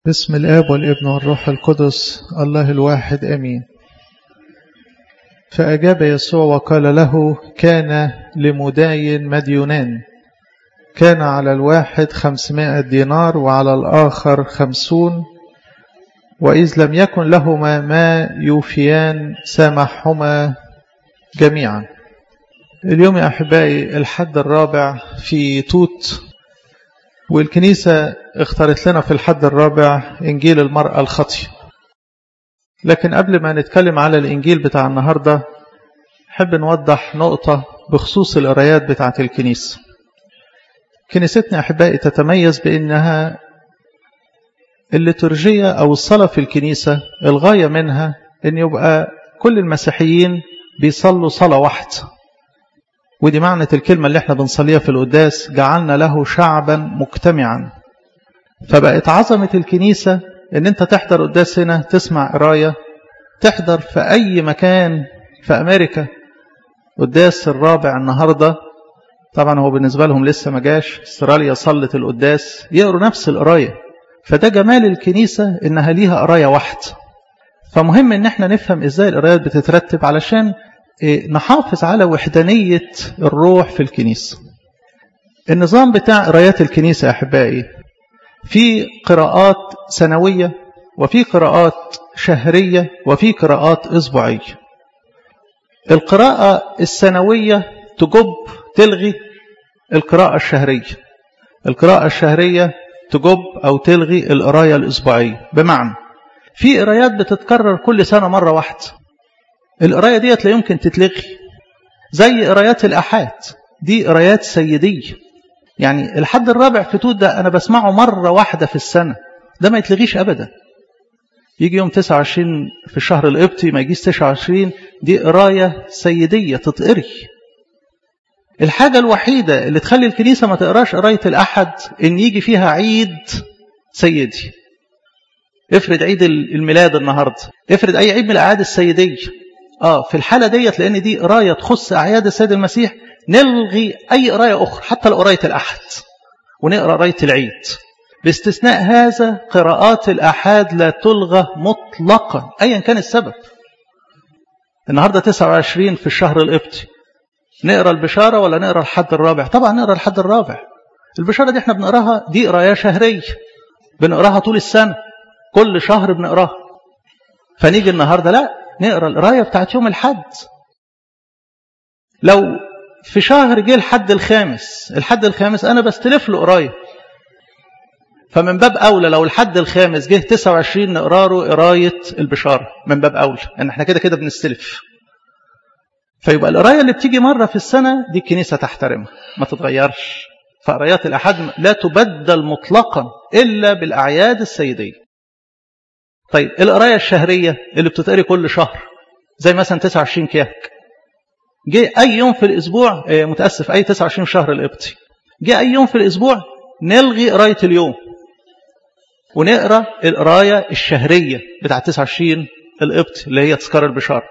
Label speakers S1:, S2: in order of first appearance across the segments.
S1: بسم الآب والابن والروح القدس الله الواحد أمين فأجاب يسوع وقال له كان لمداين مديونان كان على الواحد خمسمائة دينار وعلى الآخر خمسون وإذ لم يكن لهما ما يوفيان سامحهما جميعا اليوم يا أحبائي الحد الرابع في توت والكنيسة اختارت لنا في الحد الرابع إنجيل المرأة الخطية لكن قبل ما نتكلم على الإنجيل بتاع النهاردة حب نوضح نقطة بخصوص القرايات بتاعة الكنيسة كنيستنا أحبائي تتميز بأنها الليتورجية أو الصلاة في الكنيسة الغاية منها أن يبقى كل المسيحيين بيصلوا صلاة واحدة ودي معنى الكلمة اللي احنا بنصليها في القداس جعلنا له شعبا مجتمعا فبقت عظمة الكنيسة ان انت تحضر قداس هنا تسمع قراية تحضر في اي مكان في امريكا قداس الرابع النهاردة طبعا هو بالنسبة لهم لسه ما جاش استراليا صلت القداس يقروا نفس القراية فده جمال الكنيسة انها ليها قراية واحدة فمهم ان احنا نفهم ازاي القرايات بتترتب علشان نحافظ على وحدانية الروح في الكنيسة النظام بتاع قرايات الكنيسة أحبائي في قراءات سنوية وفي قراءات شهرية وفي قراءات أسبوعية القراءة السنوية تجب تلغي القراءة الشهرية القراءة الشهرية تجب أو تلغي القراية الأسبوعية بمعنى في قرايات بتتكرر كل سنة مرة واحدة القرايه ديت لا يمكن تتلغي زي قرايات الآحاد دي قرايات سيدية يعني الحد الرابع في توت ده أنا بسمعه مرة واحدة في السنة ده ما يتلغيش أبدا يجي يوم 29 في الشهر القبطي ما يجيش 29 دي قراية سيدية تتقري الحاجة الوحيدة اللي تخلي الكنيسة ما تقراش قراية الأحد إن يجي فيها عيد سيدي افرض عيد الميلاد النهاردة افرض أي عيد من الأعياد السيدية آه في الحالة ديت لأن دي قراية تخص أعياد السيد المسيح نلغي أي قراية أخرى حتى لو قراية الأحد ونقرأ قراية العيد باستثناء هذا قراءات الأحاد لا تلغى مطلقا أيا كان السبب النهاردة 29 في الشهر القبطي نقرأ البشارة ولا نقرأ الحد الرابع طبعا نقرأ الحد الرابع البشارة دي احنا بنقراها دي قراية شهرية بنقراها طول السنة كل شهر بنقراها فنيجي النهاردة لا نقرا القرايه بتاعت يوم الحد لو في شهر جه الحد الخامس الحد الخامس انا بستلف له قرايه فمن باب اولى لو الحد الخامس جه 29 نقرا له قرايه البشاره من باب اولى ان احنا كده كده بنستلف فيبقى القرايه اللي بتيجي مره في السنه دي الكنيسه تحترمها ما تتغيرش فقرايات الاحد لا تبدل مطلقا الا بالاعياد السيديه طيب القرايه الشهريه اللي بتتقري كل شهر زي مثلا 29 كياك جه اي يوم في الاسبوع متاسف اي 29 شهر القبطي جه اي يوم في الاسبوع نلغي قرايه اليوم ونقرا القرايه الشهريه بتاع 29 القبطي اللي هي تذكار البشاره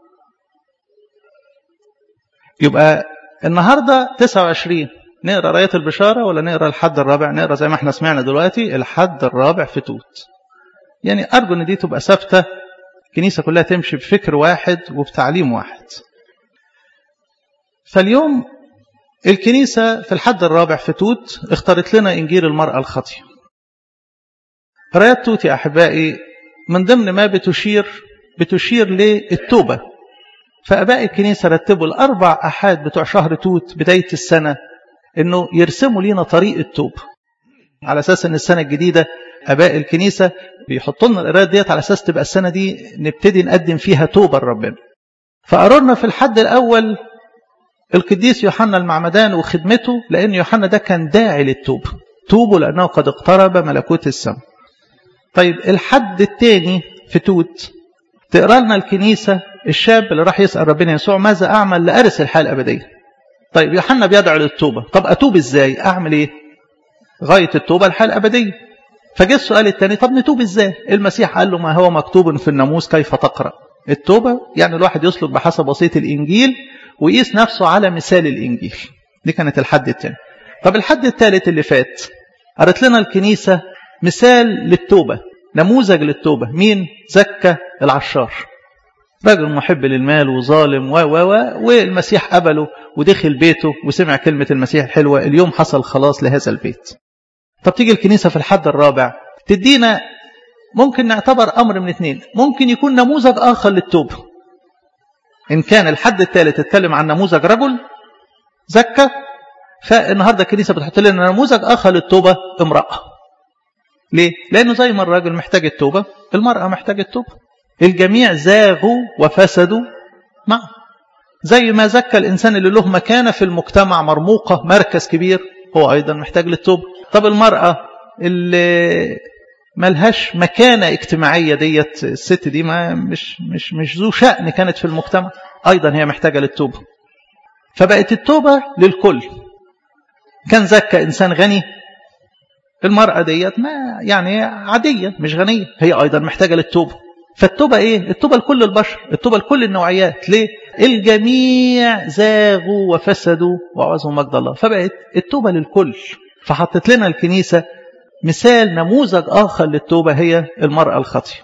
S1: يبقى النهارده 29 نقرا قرايه البشاره ولا نقرا الحد الرابع نقرا زي ما احنا سمعنا دلوقتي الحد الرابع في توت يعني أرجو أن دي تبقى ثابتة الكنيسة كلها تمشي بفكر واحد وبتعليم واحد فاليوم الكنيسة في الحد الرابع في توت اختارت لنا إنجيل المرأة الخطية قرايات توت يا أحبائي من ضمن ما بتشير بتشير للتوبة فأباء الكنيسة رتبوا الأربع أحاد بتوع شهر توت بداية السنة إنه يرسموا لنا طريق التوبة على أساس أن السنة الجديدة اباء الكنيسه بيحطوا لنا القرايه ديت على اساس تبقى السنه دي نبتدي نقدم فيها توبه لربنا. فقررنا في الحد الاول القديس يوحنا المعمدان وخدمته لان يوحنا ده كان داعي للتوبه. توبوا لانه قد اقترب ملكوت السماء. طيب الحد الثاني في توت تقرا لنا الكنيسه الشاب اللي راح يسال ربنا يسوع ماذا اعمل لارث الحياه الابديه. طيب يوحنا بيدعو للتوبه، طب اتوب ازاي؟ اعمل ايه؟ غايه التوبه الحياه الابديه. فجاء السؤال الثاني طب نتوب ازاي المسيح قال له ما هو مكتوب في الناموس كيف تقرا التوبه يعني الواحد يسلك بحسب وصيه الانجيل ويقيس نفسه على مثال الانجيل دي كانت الحد الثاني طب الحد الثالث اللي فات قالت لنا الكنيسه مثال للتوبة نموذج للتوبة مين زكى العشار راجل محب للمال وظالم و و و والمسيح قبله ودخل بيته وسمع كلمة المسيح الحلوة اليوم حصل خلاص لهذا البيت طب تيجي الكنيسة في الحد الرابع تدينا ممكن نعتبر أمر من اثنين ممكن يكون نموذج آخر للتوبة إن كان الحد الثالث اتكلم عن نموذج رجل زكى فالنهاردة الكنيسة بتحط لنا نموذج آخر للتوبة امرأة ليه؟ لأنه زي ما الراجل محتاج التوبة المرأة محتاجة التوبة الجميع زاغوا وفسدوا معه زي ما زكى الإنسان اللي له مكانة في المجتمع مرموقة مركز كبير هو أيضا محتاج للتوبة طب المرأة اللي ملهاش مكانة اجتماعية ديت الست دي ما مش مش مش ذو شأن كانت في المجتمع أيضا هي محتاجة للتوبة فبقت التوبة للكل كان زكى إنسان غني المرأة ديت ما يعني عادية مش غنية هي أيضا محتاجة للتوبة فالتوبة إيه؟ التوبة لكل البشر التوبة لكل النوعيات ليه؟ الجميع زاغوا وفسدوا وعوزوا مجد الله فبقت التوبة للكل فحطت لنا الكنيسة مثال نموذج آخر للتوبة هي المرأة الخاطئة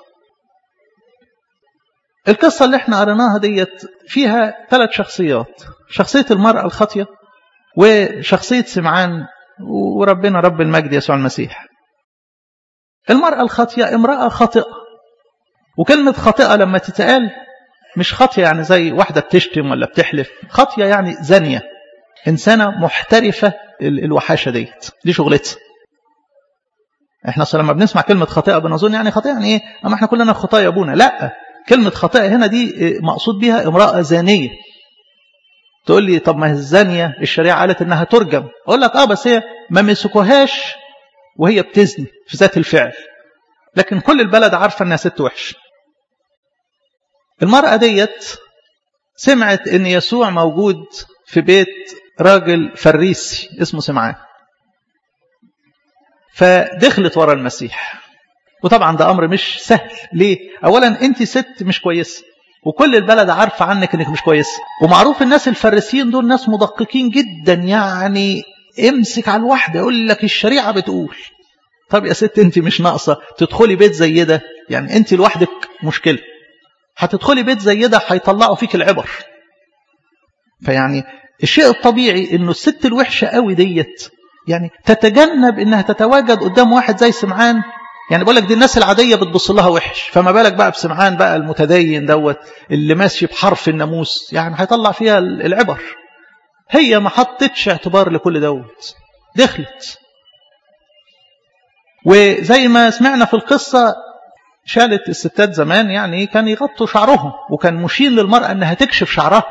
S1: القصة اللي احنا قريناها ديت فيها ثلاث شخصيات شخصية المرأة الخاطئة وشخصية سمعان وربنا رب المجد يسوع المسيح المرأة الخاطئة امرأة خاطئة وكلمة خاطئة لما تتقال مش خاطئة يعني زي واحدة بتشتم ولا بتحلف خاطئة يعني زانية إنسانة محترفة الوحاشة ديت دي شغلتها احنا اصلا لما بنسمع كلمة خاطئة بنظن يعني خاطئة يعني ايه اما احنا كلنا خطايا ابونا لا كلمة خاطئة هنا دي مقصود بها امرأة زانية تقول لي طب ما هي الزانية الشريعة قالت انها ترجم اقول لك اه بس هي ما مسكوهاش وهي بتزني في ذات الفعل لكن كل البلد عارفة انها ست وحش المرأة ديت سمعت ان يسوع موجود في بيت راجل فريسي اسمه سمعان فدخلت ورا المسيح وطبعا ده امر مش سهل ليه اولا انت ست مش كويسه وكل البلد عارفه عنك انك مش كويسه ومعروف الناس الفريسيين دول ناس مدققين جدا يعني امسك على الواحده يقول لك الشريعه بتقول طب يا ست انت مش ناقصه تدخلي بيت زي ده يعني انت لوحدك مشكله هتدخلي بيت زي ده هيطلعوا فيك العبر فيعني الشيء الطبيعي انه الست الوحشه قوي ديت يعني تتجنب انها تتواجد قدام واحد زي سمعان يعني بقول لك دي الناس العاديه بتبص لها وحش فما بالك بقى بسمعان بقى المتدين دوت اللي ماشي بحرف الناموس يعني هيطلع فيها العبر هي ما حطتش اعتبار لكل دوت دخلت وزي ما سمعنا في القصه شالت الستات زمان يعني كان يغطوا شعرهم وكان مشين للمرأة أنها تكشف شعرها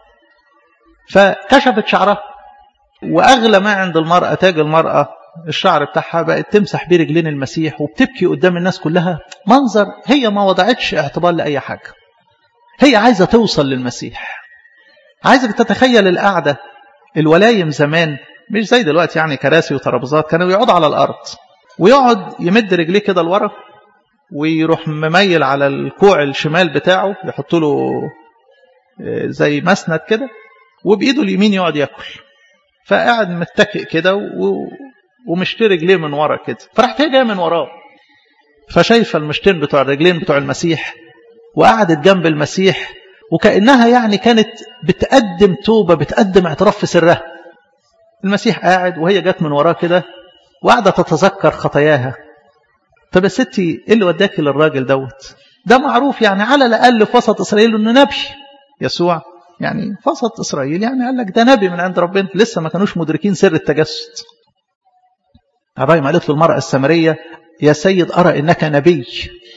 S1: فكشفت شعرها وأغلى ما عند المرأة تاج المرأة الشعر بتاعها بقت تمسح بيه رجلين المسيح وبتبكي قدام الناس كلها منظر هي ما وضعتش اعتبار لأي حاجة هي عايزة توصل للمسيح عايزك تتخيل القعدة الولايم زمان مش زي دلوقتي يعني كراسي وترابيزات كانوا يقعدوا على الأرض ويقعد يمد رجليه كده لورا ويروح مميل على الكوع الشمال بتاعه يحط له زي مسند كده وبايده اليمين يقعد ياكل فقاعد متكئ كده ومشتري رجليه من ورا كده فراحت هي جايه من وراه فشايفه المشتين بتوع الرجلين بتوع المسيح وقعدت جنب المسيح وكانها يعني كانت بتقدم توبه بتقدم اعتراف في سرها المسيح قاعد وهي جت من وراه كده وقاعده تتذكر خطاياها طب يا ستي ايه اللي وداكي للراجل دوت ده معروف يعني على الاقل في وسط اسرائيل انه نبي يسوع يعني في وسط اسرائيل يعني قال لك ده نبي من عند ربنا لسه ما كانوش مدركين سر التجسد ابراهيم قالت له المراه السامريه يا سيد ارى انك نبي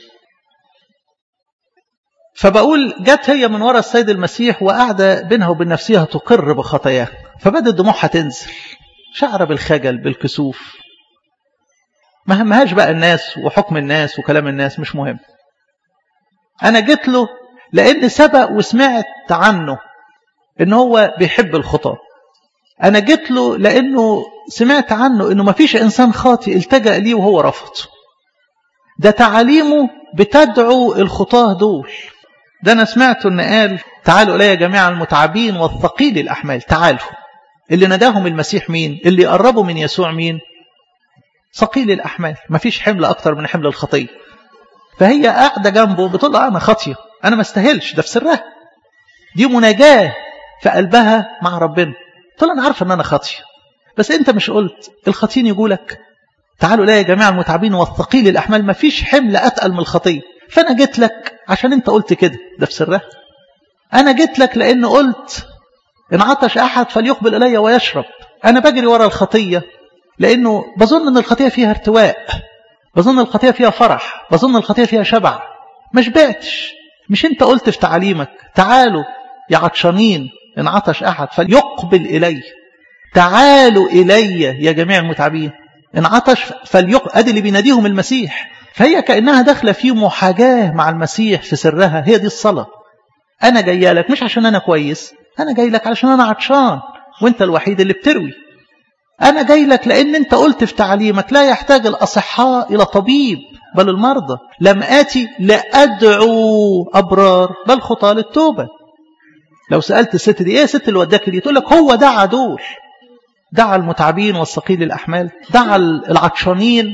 S1: فبقول جت هي من وراء السيد المسيح وقاعده بينها وبين نفسها تقر بخطاياها فبدت دموعها تنزل شعر بالخجل بالكسوف ما همهاش بقى الناس وحكم الناس وكلام الناس مش مهم أنا جيت له لأن سبق وسمعت عنه إن هو بيحب الخطاة أنا جيت له لأنه سمعت عنه إنه ما فيش إنسان خاطئ التجأ ليه وهو رفض ده تعاليمه بتدعو الخطاة دول ده أنا سمعته إن قال تعالوا إلي جميع المتعبين والثقيل الأحمال تعالوا اللي نداهم المسيح مين اللي قربوا من يسوع مين ثقيل الأحمال مفيش حمل أكتر من حمل الخطية فهي قاعدة جنبه بتقول له أنا خاطية أنا ما استاهلش ده في سرها دي مناجاة في قلبها مع ربنا قلت له أنا عارفة أن أنا خاطية بس أنت مش قلت الخاطين يقولك تعالوا لا يا جماعة المتعبين والثقيل الأحمال ما فيش حمل أتقل من الخطية فأنا جيت لك عشان أنت قلت كده ده في سرها أنا جيت لك لأن قلت إن عطش أحد فليقبل إلي ويشرب أنا بجري ورا الخطية لأنه بظن أن الخطية فيها ارتواء بظن الخطية فيها فرح بظن الخطية فيها شبع ما شبعتش مش أنت قلت في تعليمك تعالوا يا عطشانين إن عطش أحد فليقبل إلي تعالوا إلي يا جميع المتعبين إن عطش فليقبل أدي اللي بيناديهم المسيح فهي كأنها داخلة في محاجاة مع المسيح في سرها هي دي الصلاة أنا جاي لك مش عشان أنا كويس أنا جاي لك علشان أنا عطشان وأنت الوحيد اللي بتروي أنا جاي لك لأن أنت قلت في تعليمك لا يحتاج الأصحاء إلى طبيب بل المرضى لم آتي لأدعو أبرار بل خطى للتوبة لو سألت الست دي إيه الست اللي وداك دي تقول لك هو دعا دول دعا المتعبين والثقيل الأحمال دعا العطشانين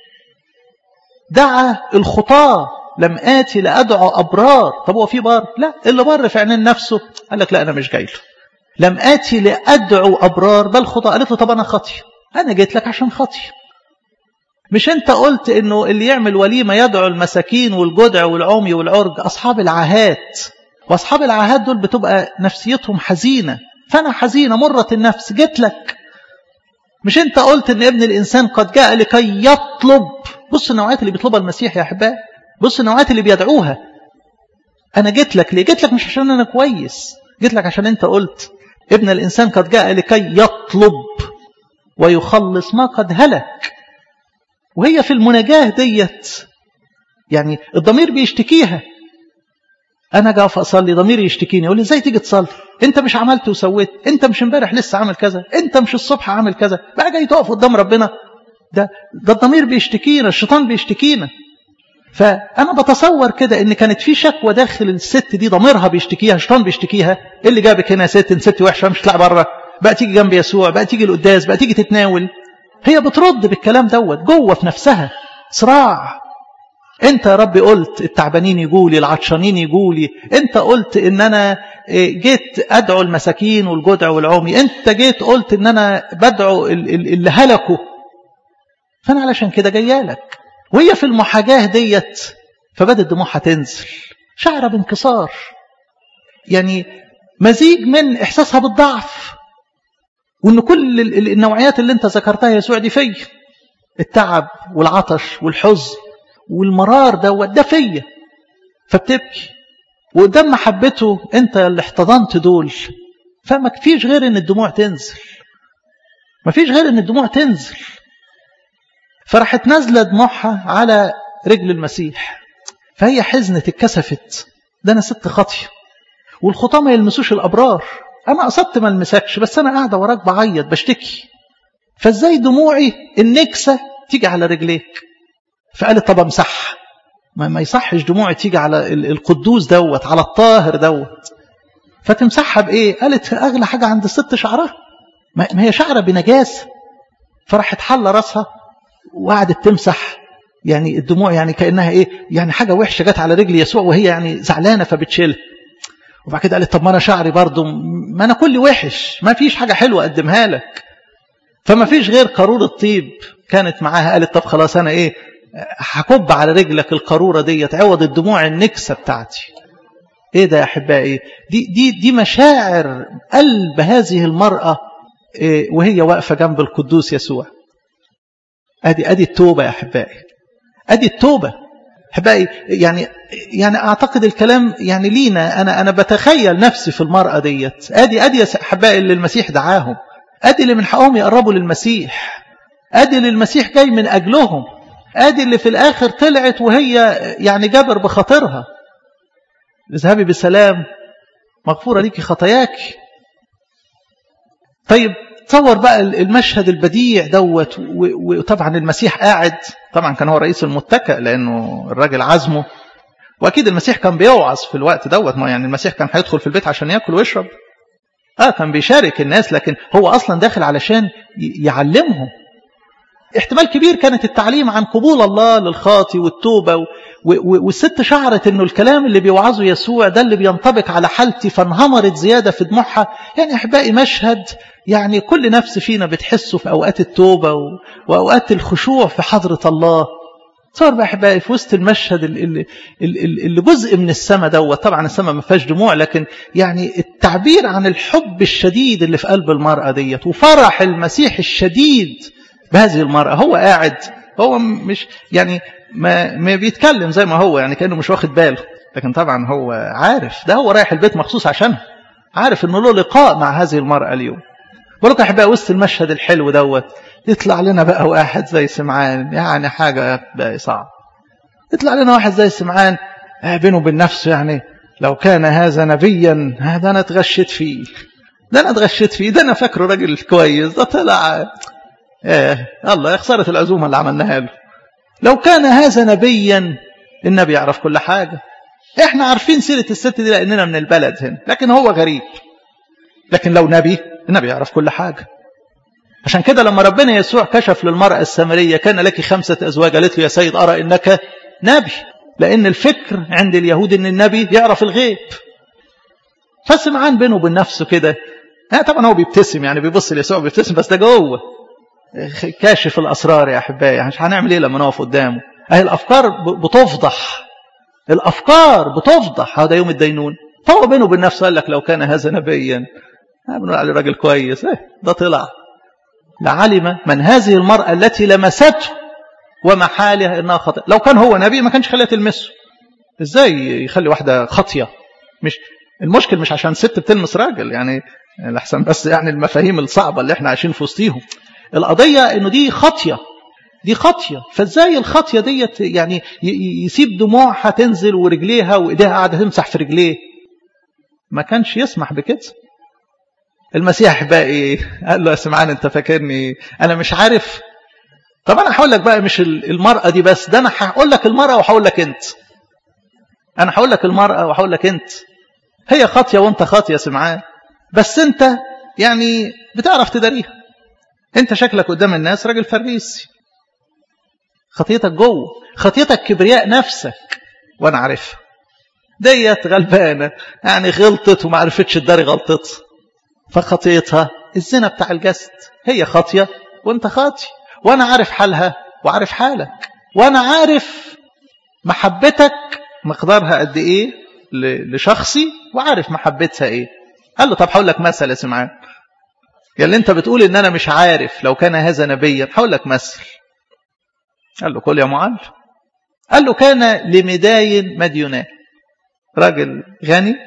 S1: دعا الخطاة لم آتي لأدعو أبرار طب هو في بار لا اللي بر في عينين نفسه قال لك لا أنا مش جاي له لم آتي لأدعو أبرار بل خطاة قالت له طب أنا خطي أنا جيت لك عشان خطي مش أنت قلت إنه اللي يعمل وليمة يدعو المساكين والجدع والعمي والعرج أصحاب العاهات وأصحاب العاهات دول بتبقى نفسيتهم حزينة فأنا حزينة مرة النفس جيت لك مش أنت قلت إن ابن الإنسان قد جاء لكي يطلب بص النوعيات اللي بيطلبها المسيح يا أحباء بص النوعيات اللي بيدعوها أنا جيت لك ليه جيت لك مش عشان أنا كويس جيت لك عشان أنت قلت ابن الإنسان قد جاء لكي يطلب ويخلص ما قد هلك وهي في المناجاة ديت يعني الضمير بيشتكيها أنا جاء أصلي ضميري يشتكيني يقول لي إزاي تيجي تصلي أنت مش عملت وسويت أنت مش امبارح لسه عامل كذا أنت مش الصبح عامل كذا بقى جاي تقف قدام ربنا ده ده الضمير بيشتكينا الشيطان بيشتكينا فأنا بتصور كده إن كانت في شكوى داخل الست دي ضميرها بيشتكيها الشيطان بيشتكيها إيه اللي جابك هنا يا ست إن ست وحشة مش تطلع بره بقى تيجي جنب يسوع بقى تيجي القداس بقى تيجي تتناول هي بترد بالكلام دوت جوه في نفسها صراع انت يا رب قلت التعبانين يقولي العطشانين يقولي انت قلت ان انا جيت ادعو المساكين والجدع والعمي انت جيت قلت ان انا بدعو اللي هلكوا فانا علشان كده جايالك وهي في المحاجاه ديت فبدت دموعها تنزل شعر بانكسار يعني مزيج من احساسها بالضعف وان كل النوعيات اللي انت ذكرتها يا يسوع دي فيا التعب والعطش والحزن والمرار دوت ده فيا فبتبكي وقدام محبته انت اللي احتضنت دول فما فيش غير ان الدموع تنزل ما فيش غير ان الدموع تنزل فراحت نازله دموعها على رجل المسيح فهي حزنت اتكسفت ده انا ست خاطيه والخطاه ما يلمسوش الابرار انا قصدت ما المسكش بس انا قاعده وراك بعيط بشتكي فازاي دموعي النكسه تيجي على رجليك فقالت طب امسحها ما, ما يصحش دموعي تيجي على القدوس دوت على الطاهر دوت فتمسحها بايه قالت اغلى حاجه عند الست شعرها ما هي شعره بنجاسه فراحت حل راسها وقعدت تمسح يعني الدموع يعني كانها ايه يعني حاجه وحشه جت على رجل يسوع وهي يعني زعلانه فبتشيلها وبعد كده قالت طب ما انا شعري برضو ما انا كلي وحش ما فيش حاجه حلوه اقدمها لك فما فيش غير قاروره طيب كانت معاها قالت طب خلاص انا ايه هكب على رجلك القارورة ديت عوض الدموع النكسة بتاعتي ايه ده يا احبائي دي دي دي مشاعر قلب هذه المرأة إيه وهي واقفة جنب القدوس يسوع ادي ادي التوبة يا احبائي ادي التوبة احبائي يعني يعني اعتقد الكلام يعني لينا انا انا بتخيل نفسي في المرأة ديت ادي ادي يا احبائي اللي المسيح دعاهم ادي اللي من حقهم يقربوا للمسيح ادي اللي المسيح جاي من اجلهم ادي اللي في الاخر طلعت وهي يعني جبر بخاطرها اذهبي بسلام مغفوره ليكي خطاياك طيب تصور بقى المشهد البديع دوت وطبعا المسيح قاعد طبعا كان هو رئيس المتكئ لانه الراجل عزمه واكيد المسيح كان بيوعظ في الوقت دوت ما يعني المسيح كان هيدخل في البيت عشان ياكل ويشرب اه كان بيشارك الناس لكن هو اصلا داخل علشان يعلمهم احتمال كبير كانت التعليم عن قبول الله للخاطي والتوبة و... و... والست شعرت انه الكلام اللي بيوعظه يسوع ده اللي بينطبق على حالتي فانهمرت زيادة في دموعها يعني احبائي مشهد يعني كل نفس فينا بتحسه في اوقات التوبة و... واوقات الخشوع في حضرة الله تصور بقى احبائي في وسط المشهد اللي, اللي, اللي جزء من السماء دوت طبعا السماء ما فيهاش دموع لكن يعني التعبير عن الحب الشديد اللي في قلب المرأة ديت وفرح المسيح الشديد بهذه المرأة هو قاعد هو مش يعني ما, ما بيتكلم زي ما هو يعني كأنه مش واخد باله لكن طبعا هو عارف ده هو رايح البيت مخصوص عشانها عارف انه له لقاء مع هذه المرأة اليوم بقولك احبائي وسط المشهد الحلو دوت يطلع لنا بقى واحد زي سمعان يعني حاجة بقى صعب يطلع لنا واحد زي سمعان بينه وبين نفسه يعني لو كان هذا نبيا هذا انا اتغشيت فيه ده انا اتغشيت فيه ده انا فاكره راجل كويس ده طلع ايه الله يا خساره العزومه اللي عملناها له لو كان هذا نبيا النبي يعرف كل حاجه احنا عارفين سيره الست دي لاننا من البلد هنا لكن هو غريب لكن لو نبي النبي يعرف كل حاجه عشان كده لما ربنا يسوع كشف للمرأة السامرية كان لك خمسة أزواج قالت له يا سيد أرى إنك نبي لأن الفكر عند اليهود إن النبي يعرف الغيب فسمعان بينه وبين نفسه كده آه طبعا هو بيبتسم يعني بيبص ليسوع بيبتسم بس ده جوه كاشف الأسرار يا أحبائي مش هنعمل إيه لما نقف قدامه أهي الأفكار بتفضح الأفكار بتفضح هذا يوم الدينون فهو بينه وبين نفسه قال لك لو كان هذا نبيا بنقول عليه راجل كويس إيه ده طلع لعلم من هذه المرأة التي لمسته ومحالها إنها خطأ لو كان هو نبي ما كانش خليها تلمسه إزاي يخلي واحدة خطية مش المشكل مش عشان ست بتلمس راجل يعني الأحسن بس يعني المفاهيم الصعبة اللي احنا عايشين في وسطيهم القضية إنه دي خطية دي خطية فازاي الخطية ديت يعني يسيب دموعها تنزل ورجليها وإيديها قاعدة تمسح في رجليه ما كانش يسمح بكده المسيح بقى ايه قال له يا سمعان انت فاكرني انا مش عارف طب انا هقول لك بقى مش المرأة دي بس ده انا هقول لك المرأة وهقول لك انت انا هقول لك المرأة وهقول لك انت هي خاطية وانت خاطية يا سمعان بس انت يعني بتعرف تداريها انت شكلك قدام الناس راجل فريسي خطيتك جوه خطيتك كبرياء نفسك وانا عارفها ديت غلبانة يعني غلطت وما عرفتش تداري غلطتها فخطيتها الزنا بتاع الجسد هي خاطية وانت خاطي وانا عارف حالها وعارف حالك وانا عارف محبتك مقدارها قد ايه لشخصي وعارف محبتها ايه قال له طب هقول لك مثل يا سمعان قال لي انت بتقول ان انا مش عارف لو كان هذا نبيا هقول لك مثل قال له قل يا معلم قال له كان لمداين مديونان راجل غني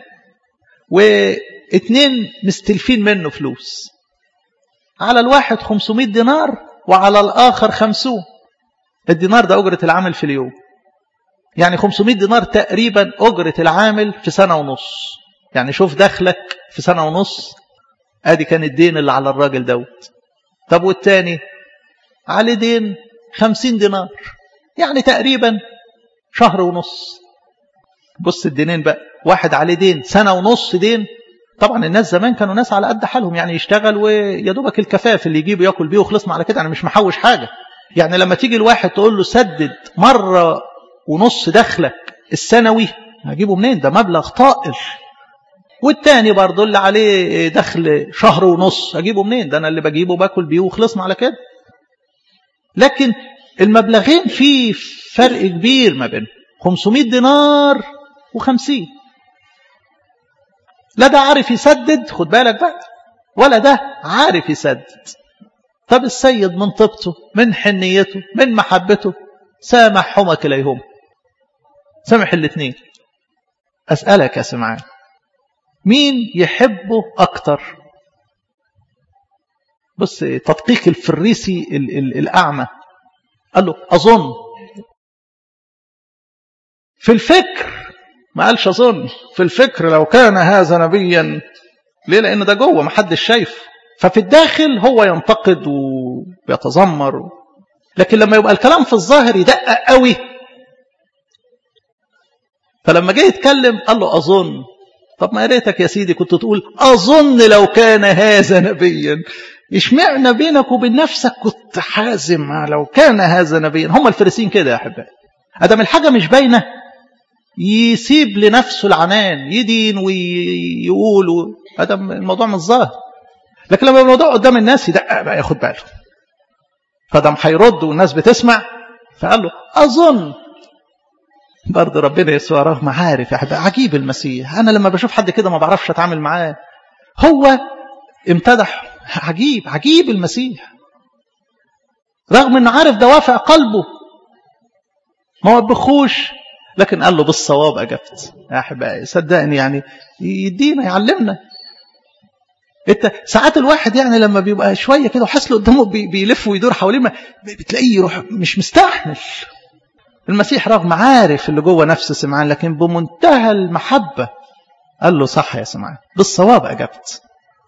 S1: واثنين مستلفين منه فلوس على الواحد 500 دينار وعلى الآخر 50 الدينار ده أجرة العامل في اليوم يعني 500 دينار تقريبا أجرة العامل في سنة ونص يعني شوف دخلك في سنة ونص ادي كان الدين اللي على الراجل دوت طب والتاني عليه دين 50 دينار يعني تقريبا شهر ونص بص الدينين بقى واحد عليه دين سنة ونص دين طبعا الناس زمان كانوا ناس على قد حالهم يعني يشتغل ويا دوبك الكفاف اللي يجيبه ياكل بيه وخلصنا على كده انا مش محوش حاجه يعني لما تيجي الواحد تقول له سدد مره ونص دخلك السنوي هجيبه منين ده مبلغ طائل والتاني برضه اللي عليه دخل شهر ونص اجيبه منين ده انا اللي بجيبه باكل بيه وخلصنا على كده لكن المبلغين في فرق كبير ما بينهم 500 دينار و50 لا ده عارف يسدد خد بالك بقى ولا ده عارف يسدد طب السيد من طيبته من حنيته من محبته سامحهما كليهما سامح الاثنين أسألك يا سمعان مين يحبه أكتر بص تدقيق الفريسي ال ال الأعمى قال له أظن في الفكر ما قالش أظن في الفكر لو كان هذا نبيا ليه لأن ده جوه ما حدش شايف ففي الداخل هو ينتقد ويتذمر لكن لما يبقى الكلام في الظاهر يدقق قوي فلما جه يتكلم قال له أظن طب ما ريتك يا سيدي كنت تقول أظن لو كان هذا نبيا اشمعنا بينك وبين نفسك كنت حازم لو كان هذا نبيا هم الفريسين كده يا احبائي ادم الحاجه مش باينه يسيب لنفسه العنان يدين ويقول و... ادم الموضوع مش ظاهر لكن لما الموضوع قدام الناس يدقق بقى ياخد باله فدم هيرد والناس بتسمع فقال له اظن برضه ربنا يسوع رغم عارف يا احبائي عجيب المسيح انا لما بشوف حد كده ما بعرفش اتعامل معاه هو امتدح عجيب عجيب المسيح رغم انه عارف دوافع قلبه ما وبخوش لكن قال له بالصواب اجبت يا احبائي صدقني يعني يدينا يعلمنا انت ساعات الواحد يعني لما بيبقى شويه كده وحاسس قدامه بيلف ويدور حواليه بتلاقيه يروح مش مستحمل المسيح رغم عارف اللي جوه نفس سمعان لكن بمنتهى المحبه قال له صح يا سمعان بالصواب اجبت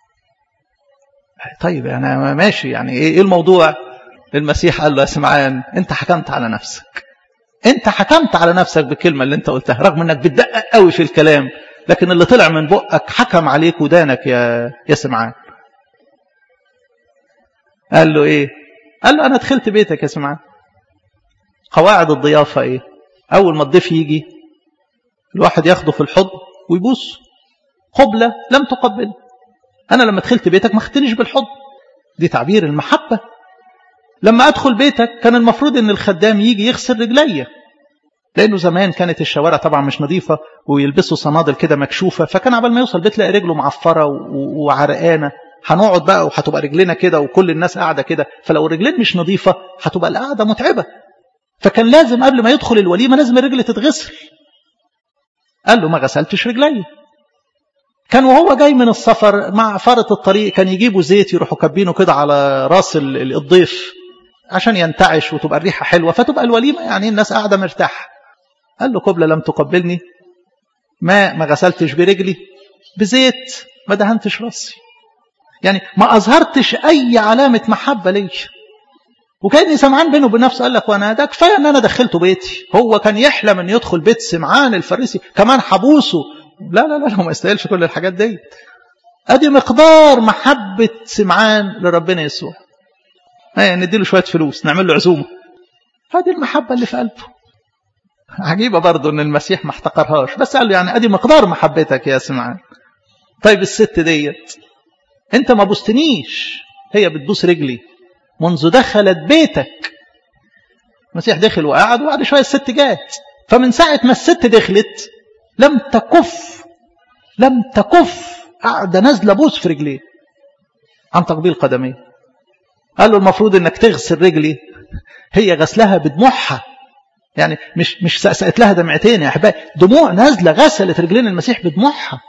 S1: طيب انا ماشي يعني ايه الموضوع المسيح قال له يا سمعان انت حكمت على نفسك انت حكمت على نفسك بالكلمه اللي انت قلتها رغم انك بتدقق قوي في الكلام لكن اللي طلع من بقك حكم عليك ودانك يا يا سمعان قال له ايه قال له انا دخلت بيتك يا سمعان قواعد الضيافه ايه اول ما الضيف يجي الواحد ياخده في الحضن ويبوس قبله لم تقبل انا لما دخلت بيتك ما خدتنيش بالحضن دي تعبير المحبه لما ادخل بيتك كان المفروض ان الخدام يجي يغسل رجليا لانه زمان كانت الشوارع طبعا مش نظيفه ويلبسوا صنادل كده مكشوفه فكان عبال ما يوصل بيت تلاقي رجله معفره وعرقانه هنقعد بقى وهتبقى رجلنا كده وكل الناس قاعده كده فلو الرجلين مش نظيفه هتبقى القعده متعبه فكان لازم قبل ما يدخل الوليمه لازم الرجل تتغسل قال له ما غسلتش رجلي كان وهو جاي من السفر مع فرط الطريق كان يجيبوا زيت يروحوا كابينه كده على راس الضيف عشان ينتعش وتبقى الريحة حلوة فتبقى الوليمة يعني الناس قاعدة مرتاحة قال له قبلة لم تقبلني ما ما غسلتش برجلي بزيت ما دهنتش راسي يعني ما أظهرتش أي علامة محبة لي وكان سمعان بينه وبين نفسه قال لك وانا ده كفايه ان انا دخلته بيتي هو كان يحلم ان يدخل بيت سمعان الفريسي كمان حبوسه لا لا لا هو ما يستاهلش كل الحاجات دي ادي مقدار محبه سمعان لربنا يسوع يعني نديله شويه فلوس نعمل له عزومه هذه المحبه اللي في قلبه عجيبه برضه ان المسيح ما احتقرهاش بس قال له يعني ادي مقدار محبتك يا سمعان طيب الست ديت انت ما بوستنيش هي بتبوس رجلي منذ دخلت بيتك المسيح دخل وقعد وبعد شويه الست جات فمن ساعه ما الست دخلت لم تكف لم تكف قاعده نازله بوس في رجليه عن تقبيل قدميه قال له المفروض انك تغسل رجلي هي غسلها بدموعها يعني مش مش سقسقت لها دمعتين يا احبائي دموع نازله غسلت رجلين المسيح بدموعها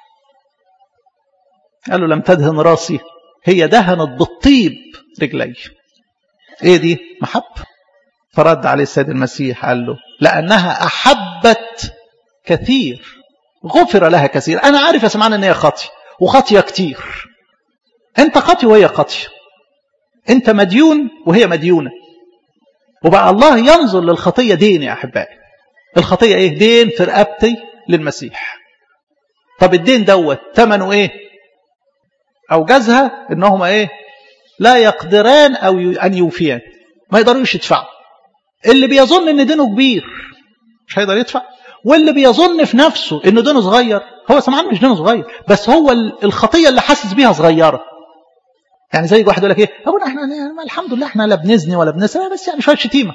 S1: قال له لم تدهن راسي هي دهنت بالطيب رجلي ايه دي محبه فرد عليه السيد المسيح قال له لانها احبت كثير غفر لها كثير انا عارف يا سمعان ان هي خاطيه وخاطيه كتير انت خاطي وهي خاطيه انت مديون وهي مديونه وبقى الله ينظر للخطيه دين يا احبائي الخطيه ايه دين في رقبتي للمسيح طب الدين دوت ثمنه ايه اوجزها انهما ايه لا يقدران او ان يوفيان ما يقدروش يدفعوا اللي بيظن ان دينه كبير مش هيقدر يدفع واللي بيظن في نفسه ان دينه صغير هو سمعان مش دينه صغير بس هو الخطيه اللي حاسس بيها صغيره يعني زي واحد يقول لك ايه ابونا احنا الحمد لله احنا لا بنزني ولا بنسرق بس يعني شويه شتيمه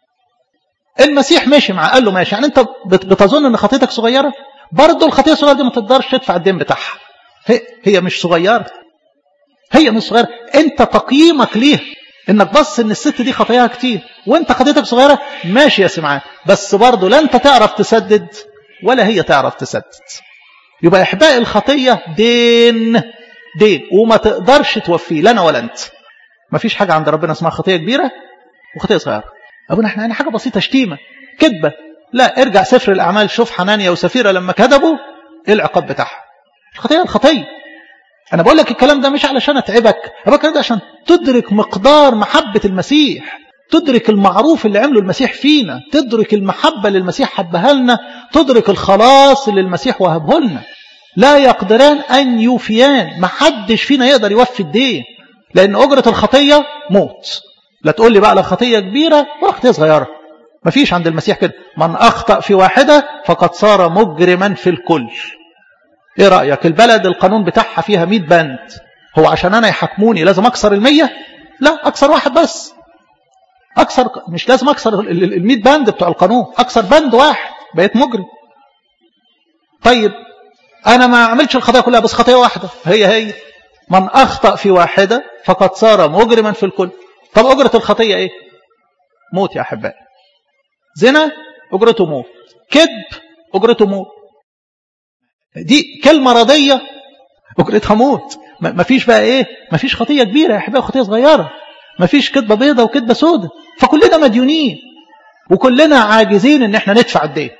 S1: المسيح ماشي معاه قال له ماشي يعني انت بتظن ان خطيتك صغيره برضه الخطيه الصغيره دي ما تقدرش تدفع الدين بتاعها هي, هي مش صغيره هي مش صغيره انت تقييمك ليها انك بص ان الست دي خطاياها كتير وانت خطيتك صغيره ماشي يا سمعان بس برضه لا انت تعرف تسدد ولا هي تعرف تسدد يبقى احباء الخطيه دين دين وما تقدرش توفيه لا انا ولا انت ما فيش حاجه عند ربنا اسمها خطيه كبيره وخطيه صغيره ابونا احنا يعني حاجه بسيطه شتيمه كذبه لا ارجع سفر الاعمال شوف حنانيا وسفيره لما كذبوا ايه العقاب بتاعها الخطيه الخطيه انا بقول لك الكلام ده مش علشان اتعبك انا بقول ده عشان تدرك مقدار محبه المسيح تدرك المعروف اللي عمله المسيح فينا تدرك المحبه اللي المسيح حبها لنا تدرك الخلاص اللي المسيح وهبه لنا لا يقدران ان يوفيان ما حدش فينا يقدر يوفي الدين لأن أجرة الخطية موت لا تقول لي بقى لا خطية كبيرة ولا خطية صغيرة مفيش عند المسيح كده من أخطأ في واحدة فقد صار مجرما في الكل ايه رأيك البلد القانون بتاعها فيها 100 بند هو عشان انا يحكموني لازم اكسر المية لا اكسر واحد بس اكسر مش لازم اكسر ال 100 بند بتوع القانون اكسر بند واحد بقيت مجرم طيب انا ما عملتش الخطايا كلها بس خطيه واحده هي هي من اخطا في واحده فقد صار مجرما في الكل طب اجره الخطيه ايه موت يا احبائي زنا اجرته موت كذب اجرته موت دي كلمه رضيه اجرتها موت ما فيش بقى ايه ما فيش خطيه كبيره يا احبائي خطيه صغيره ما فيش كذبه بيضه وكذبه سودة فكلنا مديونين وكلنا عاجزين ان احنا ندفع الدين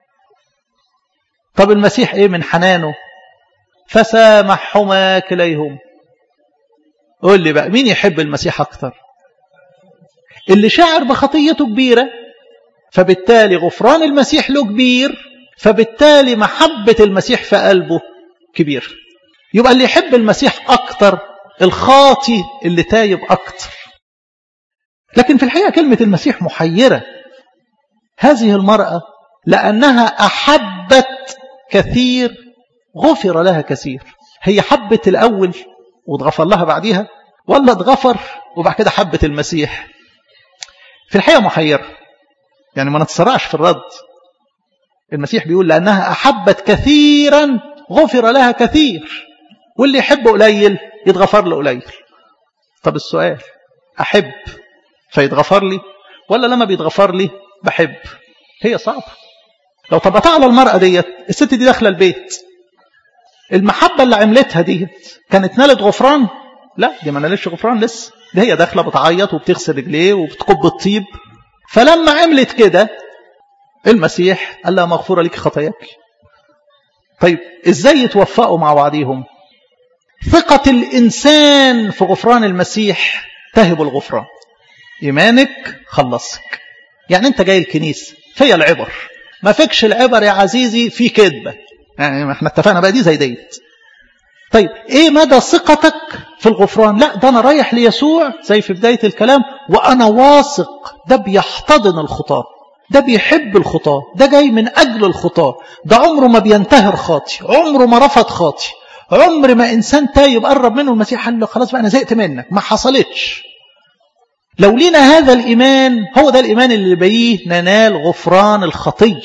S1: طب المسيح ايه من حنانه فسامحهما كليهم قول لي بقى مين يحب المسيح اكتر اللي شاعر بخطيته كبيرة فبالتالي غفران المسيح له كبير فبالتالي محبة المسيح في قلبه كبير يبقى اللي يحب المسيح أكتر الخاطي اللي تايب أكتر لكن في الحقيقة كلمة المسيح محيرة هذه المرأة لأنها أحبت كثير غفر لها كثير هي حبت الأول واتغفر لها بعديها ولا اتغفر وبعد كده حبت المسيح في الحقيقة محيرة يعني ما نتسرعش في الرد المسيح بيقول لأنها أحبت كثيرا غفر لها كثير واللي يحب قليل يتغفر له قليل طب السؤال أحب فيتغفر لي ولا لما بيتغفر لي بحب هي صعبة لو طبقتها على المرأة ديت الست دي داخلة البيت المحبة اللي عملتها ديت كانت نالت غفران لا دي ما نالتش غفران لسه دي هي داخلة بتعيط وبتغسل رجليه وبتكب الطيب فلما عملت كده المسيح قال لها مغفورة لك خطاياك طيب ازاي يتوفقوا مع بعضيهم ثقة الإنسان في غفران المسيح تهب الغفران إيمانك خلصك يعني أنت جاي الكنيسة فيا العبر ما فيكش العبر يا عزيزي في كذبة يعني احنا اتفقنا بقى دي زي ديت طيب ايه مدى ثقتك في الغفران لا ده انا رايح ليسوع زي في بداية الكلام وانا واثق ده بيحتضن الخطاة ده بيحب الخطاة ده جاي من اجل الخطاة ده عمره ما بينتهر خاطي عمره ما رفض خاطي عمر ما انسان تايب قرب منه المسيح قال له خلاص بقى انا زهقت منك ما حصلتش لو لينا هذا الإيمان هو ده الإيمان اللي بيه ننال غفران الخطية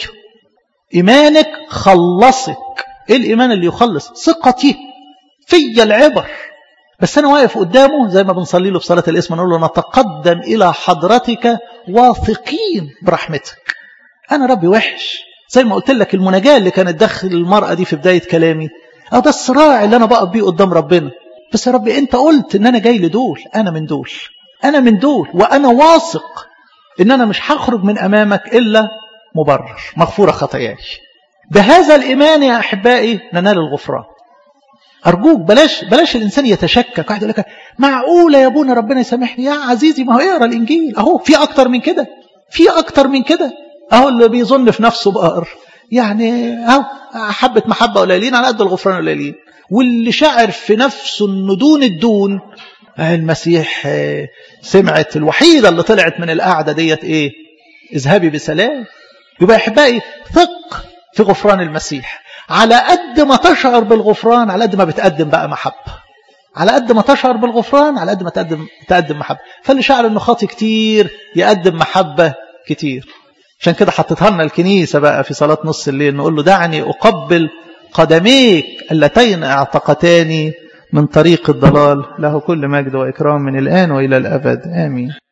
S1: إيمانك خلصك إيه الإيمان اللي يخلص ثقتي في العبر بس أنا واقف قدامه زي ما بنصلي له في صلاة الاسم نقول له نتقدم إلى حضرتك واثقين برحمتك أنا ربي وحش زي ما قلت لك المناجاة اللي كانت داخل المرأة دي في بداية كلامي أو ده الصراع اللي أنا بقف بيه قدام ربنا بس يا ربي أنت قلت إن أنا جاي لدول أنا من دول أنا من دول وأنا واثق إن أنا مش هخرج من أمامك إلا مبرر مغفورة خطاياي بهذا الإيمان يا أحبائي ننال الغفران أرجوك بلاش بلاش الإنسان يتشكك واحد يقول لك معقولة يا أبونا ربنا يسامحني يا عزيزي ما هو اقرا الإنجيل أهو في أكتر من كده في أكتر من كده أهو اللي بيظن في نفسه بقر يعني أهو حبة محبة قليلين على قد الغفران قليلين واللي شعر في نفسه إنه دون الدون المسيح سمعت الوحيدة اللي طلعت من القعدة ديت ايه اذهبي بسلام يبقى يا احبائي ثق في غفران المسيح على قد ما تشعر بالغفران على قد ما بتقدم بقى محبة على قد ما تشعر بالغفران على قد ما تقدم تقدم محبة فاللي شعر انه خاطي كتير يقدم محبة كتير عشان كده حطيتها لنا الكنيسة بقى في صلاة نص الليل نقول له دعني أقبل قدميك اللتين اعتقتاني من طريق الضلال له كل مجد وإكرام من الآن وإلى الأبد آمين